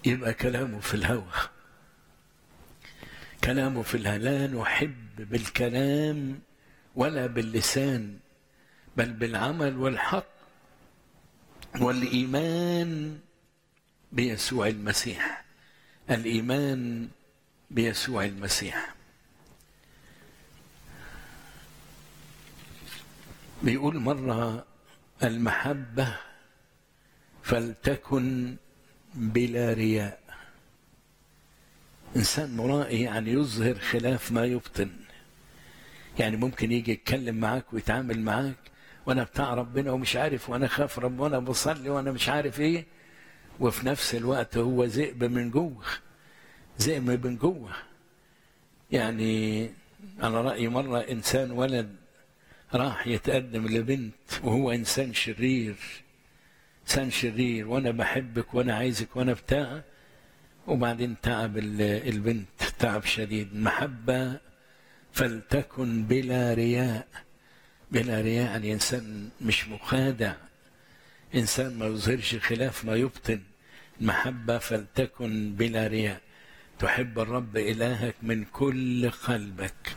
يبقى كلامه في الهوى كلامه في الهوى لا نحب بالكلام ولا باللسان بل بالعمل والحق والايمان بيسوع المسيح الايمان بيسوع المسيح بيقول مره المحبه فلتكن بلا رياء انسان مرائي يعني يظهر خلاف ما يبطن يعني ممكن يجي يتكلم معاك ويتعامل معاك وانا بتاع ربنا ومش عارف وانا خاف رب وانا بصلي وانا مش عارف ايه وفي نفس الوقت هو ذئب من جوه ذئب من جوه يعني انا رايي مره انسان ولد راح يتقدم لبنت وهو انسان شرير انسان شرير وانا بحبك وانا عايزك وانا بتاع وبعدين تعب البنت تعب شديد محبه فلتكن بلا رياء بلا رياء يعني انسان مش مخادع انسان ما يظهرش خلاف ما يبطن المحبه فلتكن بلا رياء تحب الرب الهك من كل قلبك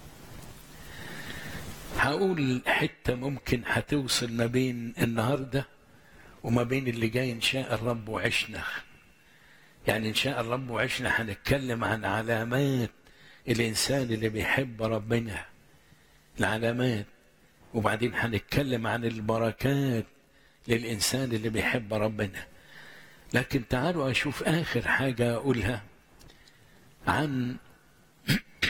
هقول حته ممكن هتوصل ما بين النهارده وما بين اللي جاي ان شاء الرب وعشنا يعني ان شاء الرب وعشنا هنتكلم عن علامات الانسان اللي بيحب ربنا العلامات وبعدين هنتكلم عن البركات للانسان اللي بيحب ربنا لكن تعالوا اشوف اخر حاجه اقولها عن